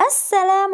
السلام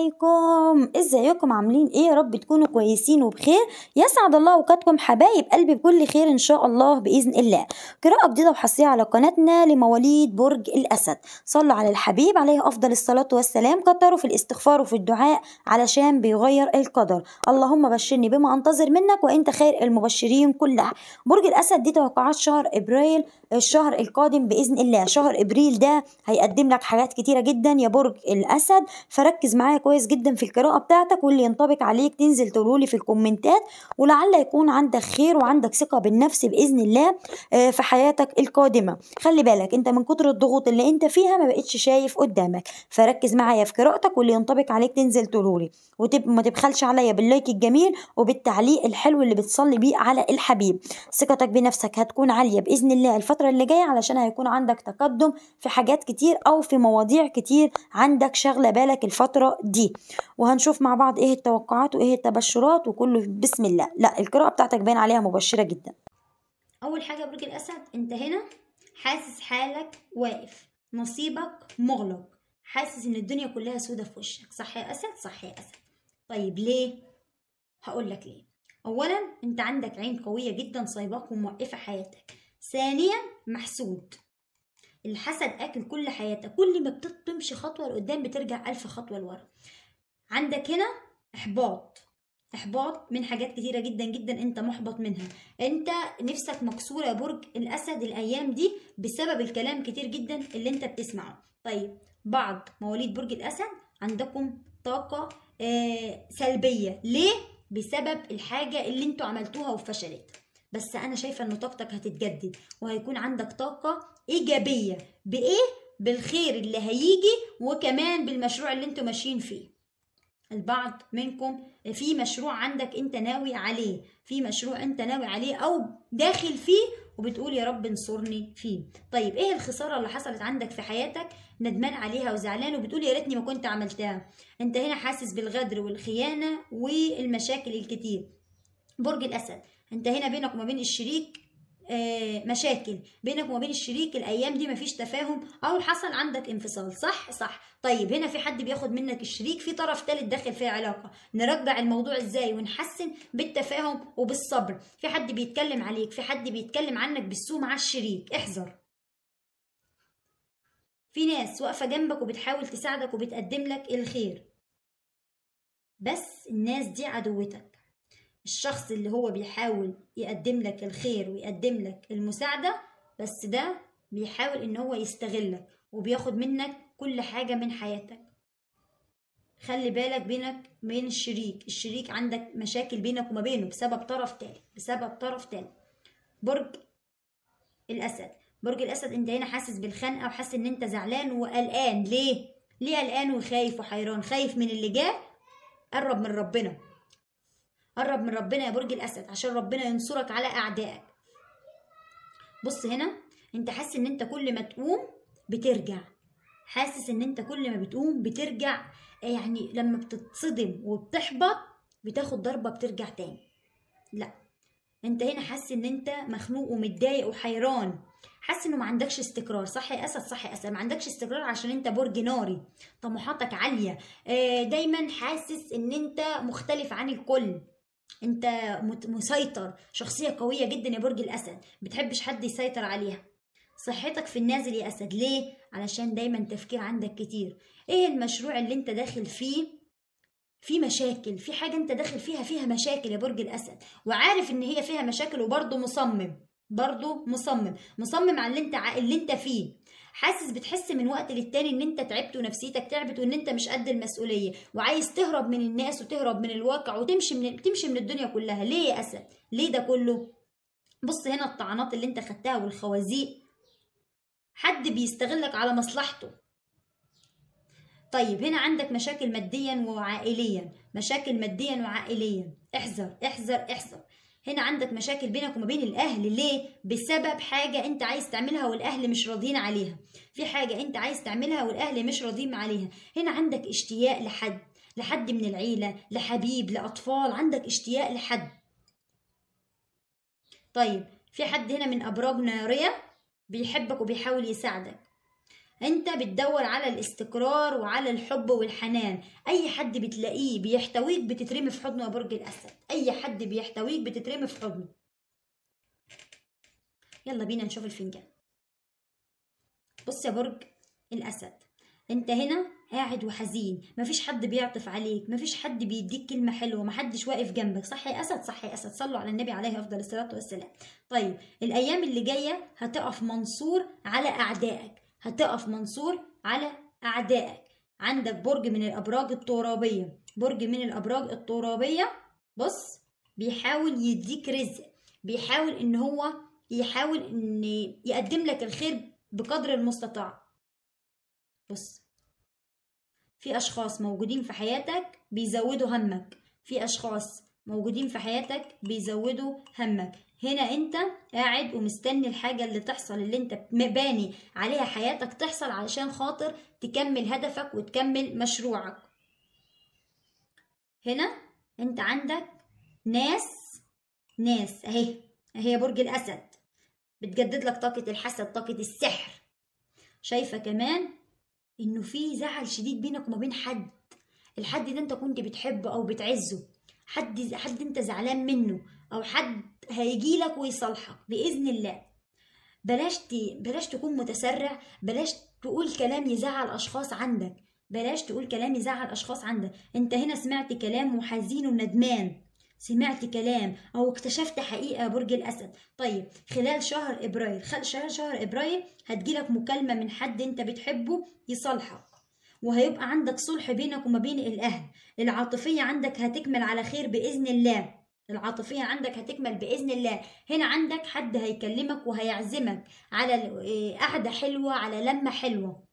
عليكم ازيكم عاملين ايه يا رب تكونوا كويسين وبخير يسعد الله اوقاتكم حبايب قلبي بكل خير ان شاء الله باذن الله قراءه جديده وحصريه على قناتنا لمواليد برج الاسد صلوا على الحبيب عليه افضل الصلاه والسلام كتروا في الاستغفار وفي الدعاء علشان بيغير القدر اللهم بشرني بما انتظر منك وانت خير المبشرين كلها برج الاسد دي توقعات شهر ابريل الشهر القادم باذن الله شهر ابريل ده هيقدم لك حاجات كتيره جدا يا برج الاسد فركز معايا كويس جدا في القراءه بتاعتك واللي ينطبق عليك تنزل تقولولي في الكومنتات ولعل يكون عندك خير وعندك ثقه بالنفس باذن الله آه، في حياتك القادمه خلي بالك انت من كتر الضغوط اللي انت فيها ما بقتش شايف قدامك فركز معايا في قراءتك واللي ينطبق عليك تنزل تقولولي وما تبخلش عليا باللايك الجميل وبالتعليق الحلو اللي بتصلي بيه على الحبيب ثقتك بنفسك هتكون عاليه باذن الله الفتره اللي جايه علشان هيكون عندك تقدم في حاجات كتير او في مواضيع كتير عندك شغله بالك الفتره دي وهنشوف مع بعض ايه التوقعات وايه التبشرات وكله بسم الله لا القراءه بتاعتك باين عليها مبشره جدا اول حاجه برج الاسد انت هنا حاسس حالك واقف نصيبك مغلق حاسس ان الدنيا كلها سودة في وشك صح يا اسد صح يا اسد طيب ليه هقول لك ليه اولا انت عندك عين قويه جدا صايباك وموقفه حياتك ثانيا محسود الحسد اكل كل حياتك كل ما بتمشي خطوه لقدام بترجع الف خطوه لورا عندك هنا احباط احباط من حاجات كتيره جدا جدا انت محبط منها انت نفسك مكسوره يا برج الاسد الايام دي بسبب الكلام كتير جدا اللي انت بتسمعه طيب بعض مواليد برج الاسد عندكم طاقه آه سلبيه ليه بسبب الحاجه اللي انتوا عملتوها وفشلت بس انا شايفه ان طاقتك هتتجدد وهيكون عندك طاقه ايجابيه بايه بالخير اللي هيجي وكمان بالمشروع اللي انتوا ماشيين فيه البعض منكم في مشروع عندك انت ناوي عليه في مشروع انت ناوي عليه او داخل فيه وبتقول يا رب انصرني فيه طيب ايه الخساره اللي حصلت عندك في حياتك ندمان عليها وزعلان وبتقول يا ريتني ما كنت عملتها انت هنا حاسس بالغدر والخيانه والمشاكل الكتير برج الاسد انت هنا بينك وما بين الشريك آه مشاكل بينك وما بين الشريك الايام دي مفيش تفاهم او حصل عندك انفصال صح صح طيب هنا في حد بياخد منك الشريك في طرف ثالث داخل فيها علاقه نرجع الموضوع ازاي ونحسن بالتفاهم وبالصبر في حد بيتكلم عليك في حد بيتكلم عنك بالسوء مع الشريك احذر في ناس واقفه جنبك وبتحاول تساعدك وبتقدم لك الخير بس الناس دي عدوتك الشخص اللي هو بيحاول يقدم لك الخير ويقدم لك المساعدة بس ده بيحاول ان هو يستغلك وبياخد منك كل حاجة من حياتك خلي بالك بينك بين الشريك الشريك عندك مشاكل بينك وما بينه بسبب طرف تالت بسبب طرف تالت برج الاسد برج الاسد انت هنا حاسس بالخنقه وحاسس ان انت زعلان وقلقان ليه ليه قلقان وخايف وحيران خايف من اللي جاي قرب من ربنا قرب من ربنا يا برج الاسد عشان ربنا ينصرك على اعدائك بص هنا انت حاسس ان انت كل ما تقوم بترجع حاسس ان انت كل ما بتقوم بترجع يعني لما بتتصدم وبتحبط بتاخد ضربه بترجع تاني لا انت هنا حاسس ان انت مخنوق ومتضايق وحيران حاسس انه ما عندكش استقرار صح يا اسد صح يا اسد ما عندكش استقرار عشان انت برج ناري طموحاتك عاليه دايما حاسس ان انت مختلف عن الكل انت مسيطر شخصيه قويه جدا يا برج الاسد بتحبش حد يسيطر عليها صحتك في النازل يا اسد ليه علشان دايما تفكير عندك كتير ايه المشروع اللي انت داخل فيه في مشاكل في حاجه انت داخل فيها فيها مشاكل يا برج الاسد وعارف ان هي فيها مشاكل وبرضه مصمم برضه مصمم مصمم على اللي انت ع... اللي انت فيه حاسس بتحس من وقت للتاني ان انت تعبت ونفسيتك تعبت وان انت مش قد المسؤوليه وعايز تهرب من الناس وتهرب من الواقع وتمشي من تمشي من الدنيا كلها ليه يا اسد ليه ده كله بص هنا الطعنات اللي انت خدتها والخوازيق حد بيستغلك على مصلحته طيب هنا عندك مشاكل ماديا وعائليا مشاكل ماديا وعائليا احذر احذر احذر هنا عندك مشاكل بينك وما بين الاهل ليه بسبب حاجه انت عايز تعملها والاهل مش راضيين عليها في حاجه انت عايز تعملها والاهل مش راضيين عليها هنا عندك اشتياق لحد لحد من العيله لحبيب لاطفال عندك اشتياق لحد طيب في حد هنا من ابراج ناريه بيحبك وبيحاول يساعدك انت بتدور على الاستقرار وعلى الحب والحنان اي حد بتلاقيه بيحتويك بتترمي في حضنه يا برج الاسد اي حد بيحتويك بتترمي في حضنه يلا بينا نشوف الفنجان بص يا برج الاسد انت هنا قاعد وحزين مفيش حد بيعطف عليك مفيش حد بيديك كلمه حلوه محدش واقف جنبك صح يا اسد صح يا اسد صلوا على النبي عليه افضل الصلاه والسلام طيب الايام اللي جايه هتقف منصور على اعدائك هتقف منصور على اعدائك عندك برج من الابراج الترابيه برج من الابراج الترابيه بص بيحاول يديك رزق بيحاول ان هو يحاول ان يقدم لك الخير بقدر المستطاع بص في اشخاص موجودين في حياتك بيزودوا همك في اشخاص موجودين في حياتك بيزودوا همك هنا انت قاعد ومستني الحاجة اللي تحصل اللي انت باني عليها حياتك تحصل علشان خاطر تكمل هدفك وتكمل مشروعك هنا انت عندك ناس ناس اهي اهي برج الاسد بتجدد لك طاقة الحسد طاقة السحر شايفة كمان انه في زعل شديد بينك وما بين حد الحد ده انت كنت بتحبه او بتعزه حد حد انت زعلان منه او حد هيجي لك ويصالحك باذن الله بلاش ت... بلاش تكون متسرع بلاش تقول كلام يزعل اشخاص عندك بلاش تقول كلام يزعل اشخاص عندك انت هنا سمعت كلام وحزين وندمان سمعت كلام او اكتشفت حقيقه يا برج الاسد طيب خلال شهر ابراير خلال شهر شهر ابراير هتجيلك مكالمه من حد انت بتحبه يصالحك وهيبقى عندك صلح بينك وما بين الاهل العاطفيه عندك هتكمل على خير باذن الله العاطفية عندك هتكمل بإذن الله هنا عندك حد هيكلمك وهيعزمك على قعدة حلوة على لمة حلوة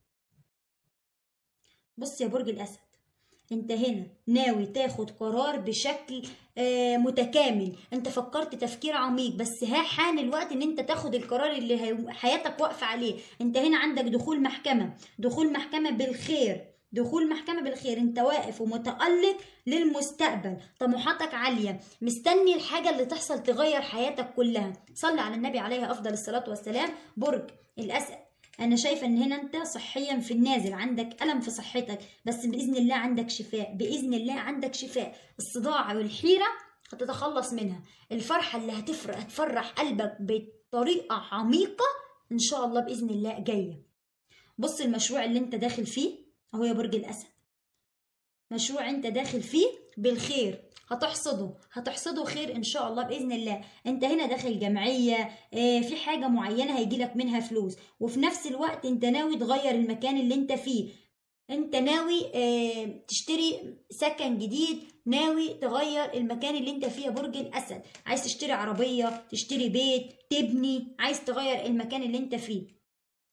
بص يا برج الأسد انت هنا ناوي تاخد قرار بشكل آه متكامل انت فكرت تفكير عميق بس ها حان الوقت ان انت تاخد القرار اللي حياتك واقفة عليه انت هنا عندك دخول محكمة دخول محكمة بالخير دخول محكمة بالخير انت واقف ومتألق للمستقبل طموحاتك عالية مستني الحاجة اللي تحصل تغير حياتك كلها صلي على النبي عليه أفضل الصلاة والسلام برج الأسد أنا شايفة إن هنا أنت صحيا في النازل عندك ألم في صحتك بس بإذن الله عندك شفاء بإذن الله عندك شفاء الصداع والحيرة هتتخلص منها الفرحة اللي هتفرح هتفرح قلبك بطريقة عميقة إن شاء الله بإذن الله جاية بص المشروع اللي أنت داخل فيه اهو يا برج الاسد مشروع انت داخل فيه بالخير هتحصده هتحصده خير ان شاء الله باذن الله انت هنا داخل جمعيه اه في حاجه معينه هيجيلك منها فلوس وفي نفس الوقت انت ناوي تغير المكان اللي انت فيه انت ناوي اه تشتري سكن جديد ناوي تغير المكان اللي انت فيه يا برج الاسد عايز تشتري عربيه تشتري بيت تبني عايز تغير المكان اللي انت فيه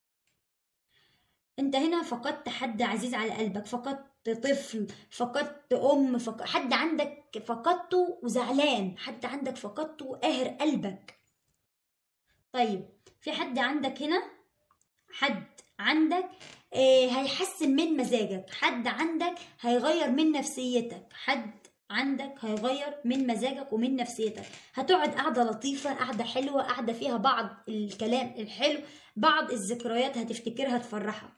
انت هنا فقدت حد عزيز على قلبك فقدت طفل فقدت ام فق... حد عندك فقدته وزعلان حد عندك فقدته وقاهر قلبك طيب في حد عندك هنا حد عندك آه هيحسن من مزاجك حد عندك هيغير من نفسيتك حد عندك هيغير من مزاجك ومن نفسيتك هتقعد قعدة لطيفة قعدة حلوة قعدة فيها بعض الكلام الحلو بعض الذكريات هتفتكرها تفرحك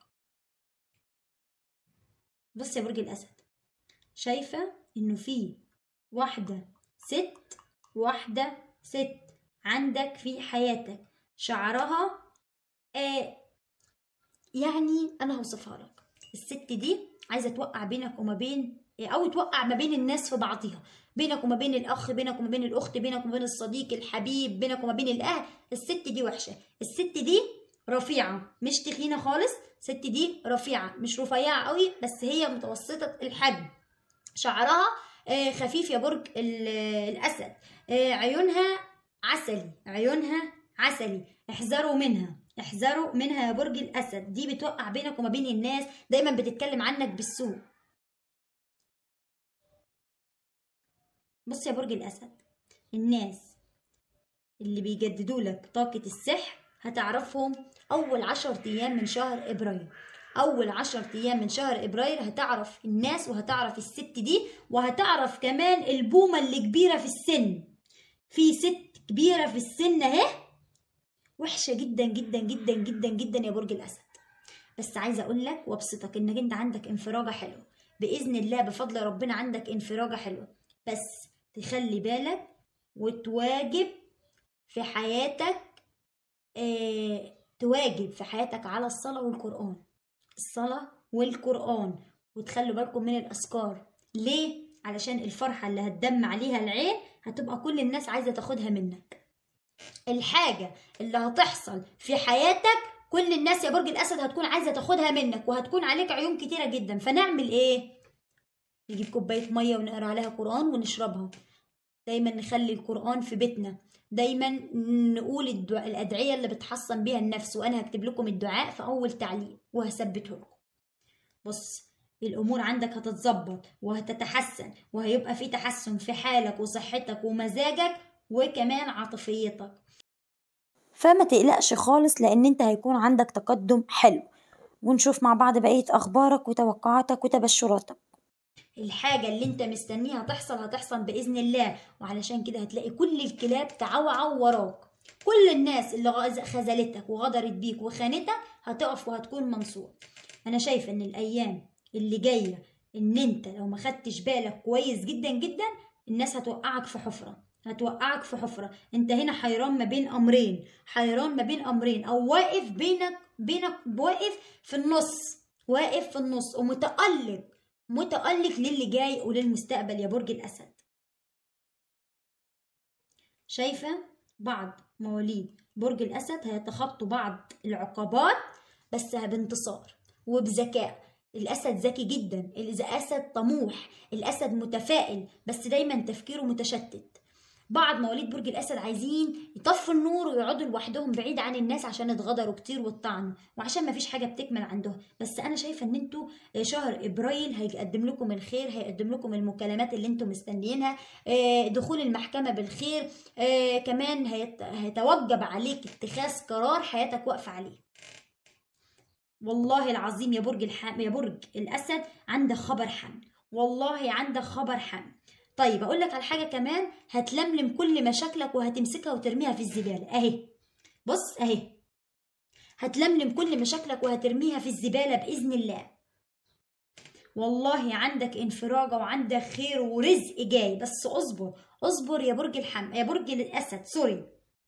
بص يا برج الأسد شايفة إنه في واحدة ست واحدة ست عندك في حياتك شعرها آه يعني أنا هوصفها لك الست دي عايزة توقع بينك وما بين أو توقع ما بين الناس في بعضها بينك وما بين الأخ بينك وما بين الأخت بينك وما بين الصديق الحبيب بينك وما بين الأهل الست دي وحشة الست دي رفيعة مش تخينة خالص ست دي رفيعة مش رفيعة قوي بس هي متوسطة الحجم شعرها آه خفيف يا برج الأسد آه عيونها عسلي عيونها عسلي احذروا منها احذروا منها يا برج الأسد دي بتوقع بينك وما بين الناس دايما بتتكلم عنك بالسوء بص يا برج الأسد الناس اللي بيجددوا لك طاقة السحر هتعرفهم أول عشر أيام من شهر إبراير أول عشر أيام من شهر إبراير هتعرف الناس وهتعرف الست دي وهتعرف كمان البومة اللي كبيرة في السن في ست كبيرة في السن أهي وحشة جدا جدا جدا جدا جدا يا برج الأسد بس عايزه اقول لك وابسطك انك انت عندك انفراجه حلوه باذن الله بفضل ربنا عندك انفراجه حلوه بس تخلي بالك وتواجب في حياتك اه تواجب في حياتك على الصلاه والقران الصلاه والقران وتخلوا بالكم من الاذكار ليه علشان الفرحه اللي هتدم عليها العين هتبقى كل الناس عايزه تاخدها منك الحاجه اللي هتحصل في حياتك كل الناس يا برج الاسد هتكون عايزه تاخدها منك وهتكون عليك عيون كتيره جدا فنعمل ايه نجيب كوبايه ميه ونقرا عليها قران ونشربها دايما نخلي القران في بيتنا دايما نقول الدعاء الادعيه اللي بتحصن بيها النفس وانا هكتب لكم الدعاء في اول تعليق وهثبته لكم بص الامور عندك هتتظبط وهتتحسن وهيبقى في تحسن في حالك وصحتك ومزاجك وكمان عاطفيتك فما تقلقش خالص لان انت هيكون عندك تقدم حلو ونشوف مع بعض بقية اخبارك وتوقعاتك وتبشراتك الحاجة اللي انت مستنيها تحصل هتحصل بإذن الله وعلشان كده هتلاقي كل الكلاب تعوعو وراك كل الناس اللي غز- خذلتك وغدرت بيك وخانتك هتقف وهتكون منصور انا شايفة ان الايام اللي جاية ان انت لو ما خدتش بالك كويس جدا جدا الناس هتوقعك في حفرة هتوقعك في حفرة انت هنا حيران ما بين امرين حيران ما بين امرين او واقف بينك بينك واقف في النص واقف في النص ومتألق متألق للي جاي وللمستقبل يا برج الأسد شايفة بعض مواليد برج الأسد هيتخطوا بعض العقبات بس بانتصار وبذكاء الأسد ذكي جدا الأسد طموح الأسد متفائل بس دايما تفكيره متشتت بعض مواليد برج الاسد عايزين يطفوا النور ويقعدوا لوحدهم بعيد عن الناس عشان اتغدروا كتير واتطعنوا وعشان ما فيش حاجه بتكمل عندهم بس انا شايفه ان انتوا شهر ابريل هيقدم لكم الخير هيقدم لكم المكالمات اللي انتوا مستنيينها آه، دخول المحكمه بالخير آه، كمان هيت- هيتوجب عليك اتخاذ قرار حياتك واقفه عليه والله العظيم يا برج الح... يا برج الاسد عندك خبر حم والله عندك خبر حم طيب اقول لك على حاجه كمان هتلملم كل مشاكلك وهتمسكها وترميها في الزباله اهي بص اهي هتلملم كل مشاكلك وهترميها في الزباله باذن الله والله عندك انفراجه وعندك خير ورزق جاي بس اصبر اصبر يا برج الحم يا برج الاسد سوري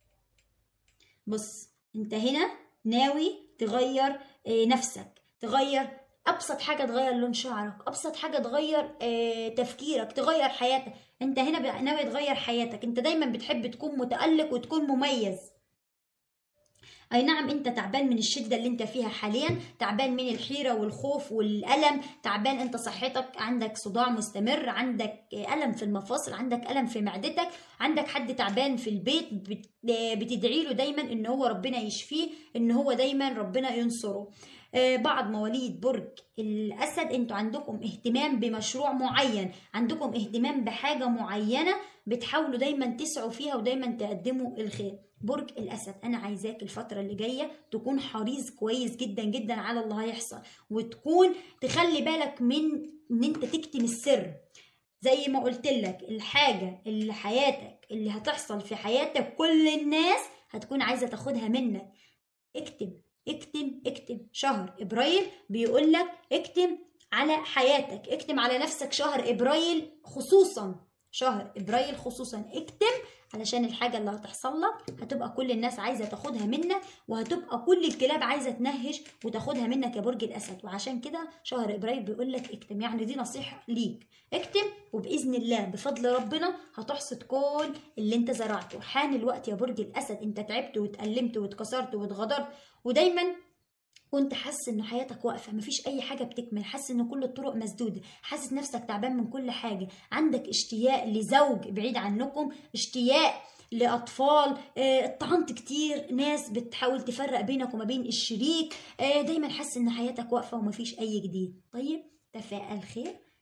بص انت هنا ناوي تغير آه، نفسك تغير ابسط حاجه تغير لون شعرك ابسط حاجه تغير آه، تفكيرك تغير حياتك انت هنا بقى ناوي تغير حياتك انت دايما بتحب تكون متالق وتكون مميز اي نعم انت تعبان من الشده اللي انت فيها حاليا تعبان من الحيره والخوف والالم تعبان انت صحتك عندك صداع مستمر عندك الم في المفاصل عندك الم في معدتك عندك حد تعبان في البيت بت- بتدعي له دايما ان هو ربنا يشفيه ان هو دايما ربنا ينصره آه، بعض مواليد برج الاسد انتوا عندكم اهتمام بمشروع معين عندكم اهتمام بحاجه معينه بتحاولوا دايما تسعوا فيها ودايما تقدموا الخير برج الاسد انا عايزاك الفتره اللي جايه تكون حريص كويس جدا جدا على اللي هيحصل وتكون تخلي بالك من ان انت تكتم السر زي ما قلت لك الحاجه اللي حياتك اللي هتحصل في حياتك كل الناس هتكون عايزه تاخدها منك اكتم اكتم اكتم شهر ابريل بيقول لك اكتم على حياتك اكتم على نفسك شهر ابريل خصوصا شهر ابريل خصوصا اكتم علشان الحاجه اللي هتحصل لك هتبقى كل الناس عايزه تاخدها منك وهتبقى كل الكلاب عايزه تنهش وتاخدها منك يا برج الاسد وعشان كده شهر ابريل بيقول لك اكتم يعني دي نصيحه ليك اكتم وباذن الله بفضل ربنا هتحصد كل اللي انت زرعته حان الوقت يا برج الاسد انت تعبت واتألمت واتكسرت واتغدرت ودايما كنت حاسس ان حياتك واقفه مفيش اي حاجه بتكمل حاسس ان كل الطرق مسدوده حاسس نفسك تعبان من كل حاجه عندك اشتياق لزوج بعيد عنكم اشتياق لاطفال آه، اتطعنت كتير ناس بتحاول تفرق بينك وما بين الشريك آه، دايما حاسس ان حياتك واقفه ومفيش اي جديد طيب تفائل خير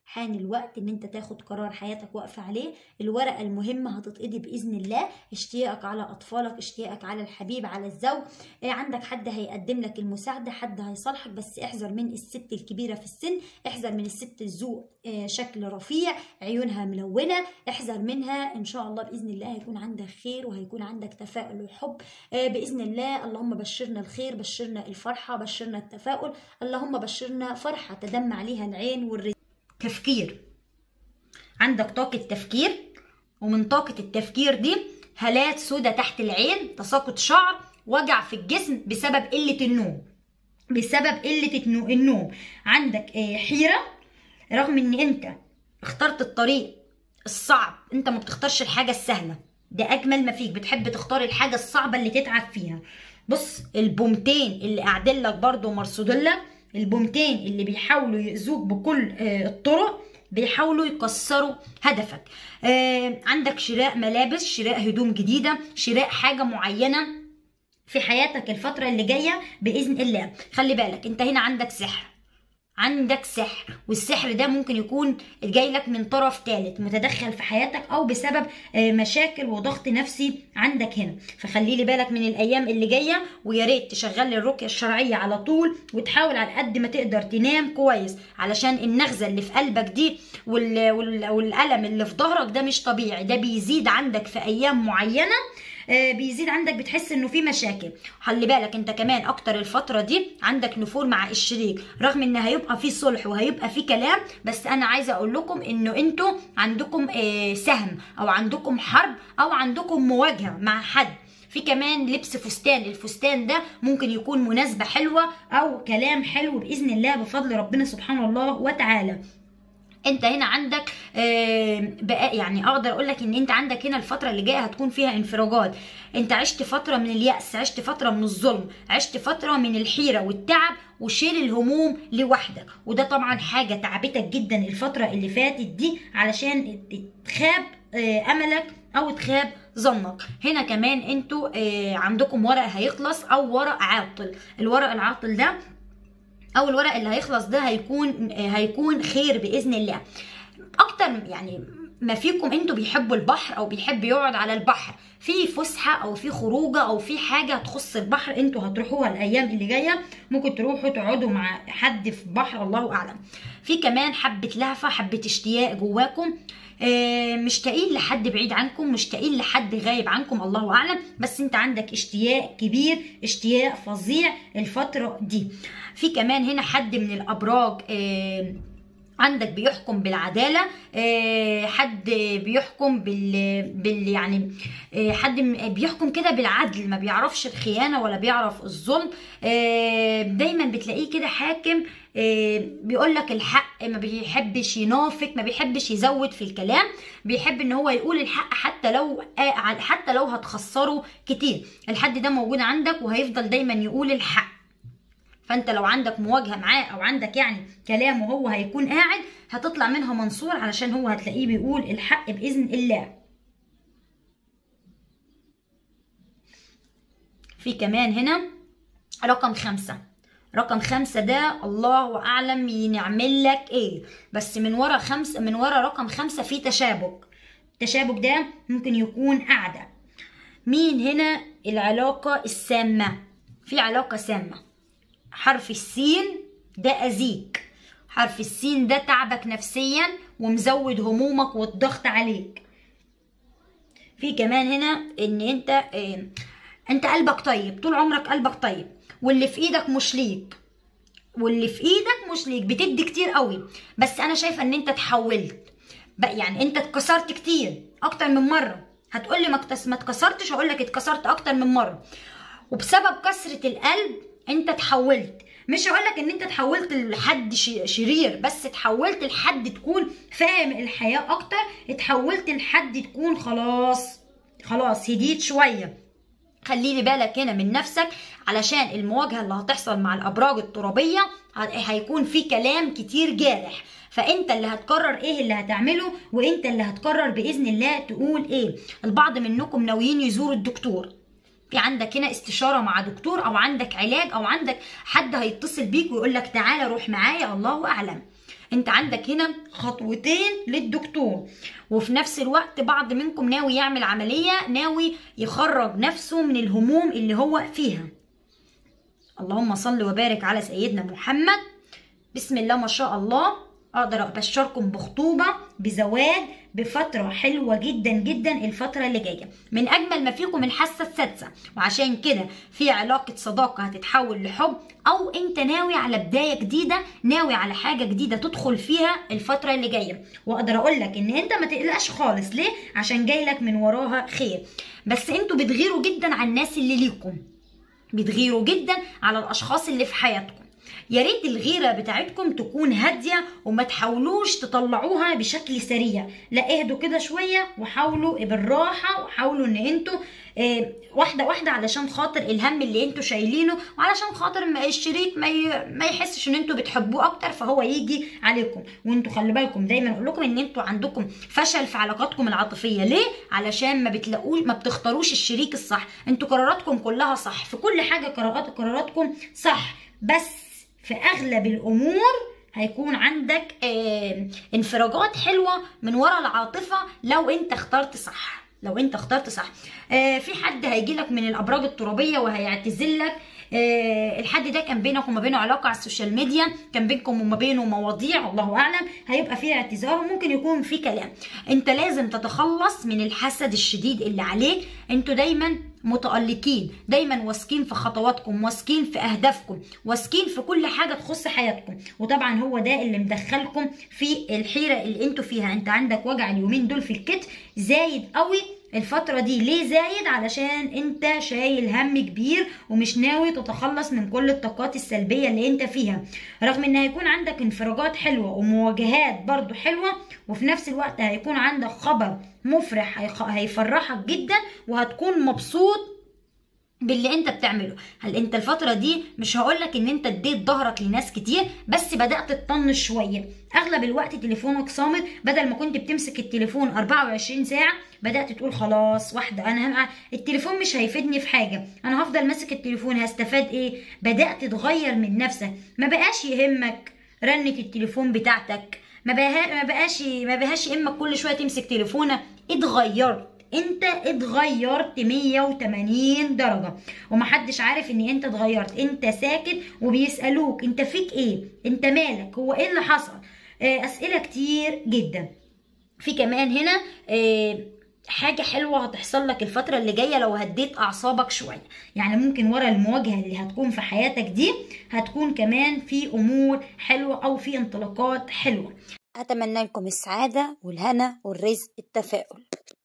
حان الوقت ان انت تاخد قرار حياتك واقفة عليه الورقة المهمة هتتقضي بإذن الله اشتياقك على أطفالك اشتياقك على الحبيب على الزوج إيه عندك حد هيقدم لك المساعدة حد هيصالحك بس احذر من الست الكبيرة في السن احذر من الست الذوق آه، شكل رفيع عيونها ملونة احذر منها ان شاء الله بإذن الله هيكون عندك خير وهيكون عندك تفاؤل وحب آه، بإذن الله اللهم بشرنا الخير بشرنا الفرحة بشرنا التفاؤل اللهم بشرنا فرحة تدمع عليها العين والرزق تفكير عندك طاقة تفكير ومن طاقة التفكير دي هالات سودة تحت العين تساقط شعر وجع في الجسم بسبب قلة النوم بسبب قلة النو- النوم عندك آه، حيرة رغم ان انت اخترت الطريق الصعب انت ما بتختارش الحاجة السهلة ده اجمل ما فيك بتحب تختار الحاجة الصعبة اللي تتعب فيها بص البومتين اللي قاعدين لك برضه مرصودين لك البومتين اللي بيحاولوا يأذوك بكل آه، الطرق بيحاولوا يكسروا هدفك آه، عندك شراء ملابس شراء هدوم جديدة شراء حاجة معينة في حياتك الفترة اللي جاية بإذن الله خلي بالك انت هنا عندك سحر عندك سحر والسحر ده ممكن يكون جاي لك من طرف ثالث متدخل في حياتك او بسبب آه، مشاكل وضغط نفسي عندك هنا فخلي لي بالك من الايام اللي جايه ويا ريت تشغل لي الرقيه الشرعيه على طول وتحاول على قد ما تقدر تنام كويس علشان النغزه اللي في قلبك دي وال... وال... والالم اللي في ظهرك ده مش طبيعي ده بيزيد عندك في ايام معينه آه، بيزيد عندك بتحس انه في مشاكل خلي بالك انت كمان اكتر الفتره دي عندك نفور مع الشريك رغم ان هيبقى في صلح وهيبقى في كلام بس انا عايزه اقول لكم انه انتوا عندكم آه، سهم او عندكم حرب او عندكم مواجهه مع حد في كمان لبس فستان الفستان ده ممكن يكون مناسبة حلوة أو كلام حلو بإذن الله بفضل ربنا سبحانه الله وتعالى انت هنا عندك آه، بقى يعني اقدر اقول لك ان انت عندك هنا الفتره اللي جايه هتكون فيها انفراجات انت عشت فتره من اليأس عشت فتره من الظلم عشت فتره من الحيره والتعب وشيل الهموم لوحدك وده طبعا حاجه تعبتك جدا الفتره اللي فاتت دي علشان تخاب آه، املك او تخاب ظنك هنا كمان انتوا آه، عندكم ورق هيخلص او ورق عاطل الورق العاطل ده او الورق اللي هيخلص ده هيكون هيكون خير باذن الله اكتر يعني ما فيكم انتوا بيحبوا البحر او بيحب يقعد على البحر في فسحه او في خروجه او في حاجه تخص البحر انتوا هتروحوها الايام اللي جايه ممكن تروحوا تقعدوا مع حد في بحر الله اعلم في كمان حبه لهفه حبه اشتياق جواكم آه، مشتاقين لحد بعيد عنكم مشتاقين لحد غايب عنكم الله اعلم بس انت عندك اشتياق كبير اشتياق فظيع الفتره دي في كمان هنا حد من الابراج آه، عندك بيحكم بالعدالة آه، حد بيحكم بال, بال يعني آه، حد م- بيحكم كده بالعدل ما بيعرفش الخيانة ولا بيعرف الظلم آه، دايما بتلاقيه كده حاكم بيقول لك الحق ما بيحبش ينافق ما بيحبش يزود في الكلام بيحب ان هو يقول الحق حتى لو آه، حتى لو هتخسره كتير الحد ده موجود عندك وهيفضل دايما يقول الحق فانت لو عندك مواجهه معاه او عندك يعني كلام وهو هيكون قاعد هتطلع منها منصور علشان هو هتلاقيه بيقول الحق باذن الله في كمان هنا رقم خمسة رقم خمسة ده الله أعلم ينعمل لك إيه بس من ورا خمسة من ورا رقم خمسة في تشابك التشابك ده ممكن يكون قاعدة مين هنا العلاقة السامة في علاقة سامة حرف السين ده أذيك حرف السين ده تعبك نفسيا ومزود همومك والضغط عليك في كمان هنا ان انت اه انت قلبك طيب طول عمرك قلبك طيب واللي في ايدك مش ليك واللي في ايدك مش ليك بتدي كتير قوي بس انا شايفه ان انت اتحولت بقى يعني انت اتكسرت كتير اكتر من مره هتقولي ما اتكس- ما اتكسرتش اقول لك اتكسرت اكتر من مره وبسبب كسره القلب انت اتحولت مش هقول لك ان انت اتحولت لحد ش- شرير بس اتحولت لحد تكون فاهم الحياه اكتر اتحولت لحد تكون خلاص خلاص هديت شويه خليلي بالك هنا من نفسك علشان المواجهة اللي هتحصل مع الأبراج الترابية ه- هيكون في كلام كتير جارح فانت اللي هتقرر ايه اللي هتعمله وانت اللي هتقرر باذن الله تقول ايه البعض منكم ناويين يزوروا الدكتور في عندك هنا استشارة مع دكتور او عندك علاج او عندك حد هيتصل بيك ويقول لك تعالى روح معايا الله اعلم انت عندك هنا خطوتين للدكتور وفي نفس الوقت بعض منكم ناوي يعمل عملية ناوي يخرج نفسه من الهموم اللي هو فيها اللهم صل وبارك على سيدنا محمد بسم الله ما شاء الله اقدر ابشركم بخطوبه بزواج بفتره حلوه جدا جدا الفتره اللي جايه من اجمل ما فيكم الحاسه السادسه وعشان كده في علاقه صداقه هتتحول لحب او انت ناوي على بدايه جديده ناوي على حاجه جديده تدخل فيها الفتره اللي جايه واقدر اقول لك ان انت ما تقلقش خالص ليه عشان جاي لك من وراها خير بس انتوا بتغيروا جدا على الناس اللي ليكم بتغيروا جدا على الاشخاص اللي في حياتكم يا ريت الغيرة بتاعتكم تكون هادية وما تحاولوش تطلعوها بشكل سريع لا اهدوا كده شوية وحاولوا بالراحة وحاولوا ان انتوا اه واحدة واحدة علشان خاطر الهم اللي انتوا شايلينه وعلشان خاطر ما الشريك ما, ي... ما يحسش ان انتوا بتحبوه اكتر فهو يجي عليكم وانتوا خلي بالكم دايما اقول لكم ان انتوا عندكم فشل في علاقاتكم العاطفية ليه؟ علشان ما بتلاقوش ما بتختاروش الشريك الصح انتوا قراراتكم كلها صح في كل حاجة قرارات قراراتكم صح بس في اغلب الامور هيكون عندك آه انفراجات حلوه من ورا العاطفه لو انت اخترت صح لو انت اخترت صح آه في حد هيجي لك من الابراج الترابيه وهيعتذر لك آه الحد ده كان بينك وما بينه علاقه على السوشيال ميديا كان بينكم وما بينه مواضيع الله اعلم هيبقى فيه اعتذار وممكن يكون فيه كلام انت لازم تتخلص من الحسد الشديد اللي عليك انتوا دايما متألقين دايما واثقين في خطواتكم واثقين في اهدافكم واثقين في كل حاجه تخص حياتكم وطبعا هو ده اللي مدخلكم في الحيره اللي انتوا فيها انت عندك وجع اليومين دول في الكتف زايد قوي الفترة دي ليه زايد علشان انت شايل هم كبير ومش ناوي تتخلص من كل الطاقات السلبية اللي انت فيها رغم ان هيكون عندك انفراجات حلوة ومواجهات برضو حلوة وفي نفس الوقت هيكون عندك خبر مفرح هيفرحك جدا وهتكون مبسوط باللي انت بتعمله هل انت الفتره دي مش هقولك ان انت اديت ظهرك لناس كتير بس بدات تطنش شويه اغلب الوقت تليفونك صامت بدل ما كنت بتمسك التليفون 24 ساعه بدات تقول خلاص واحده انا هم... التليفون مش هيفيدني في حاجه انا هفضل ماسك التليفون هستفاد ايه بدات تغير من نفسك ما بقاش يهمك رنه التليفون بتاعتك ما بقى ما بقاش ما بقاش يهمك كل شويه تمسك تليفونك اتغيرت انت اتغيرت 180 درجة ومحدش عارف ان انت اتغيرت انت ساكت وبيسألوك انت فيك ايه انت مالك هو ايه اللي حصل اه اسئلة كتير جدا في كمان هنا اه حاجة حلوة هتحصل لك الفترة اللي جاية لو هديت أعصابك شوية يعني ممكن ورا المواجهة اللي هتكون في حياتك دي هتكون كمان في أمور حلوة أو في انطلاقات حلوة أتمنى لكم السعادة والهنا والرزق التفاؤل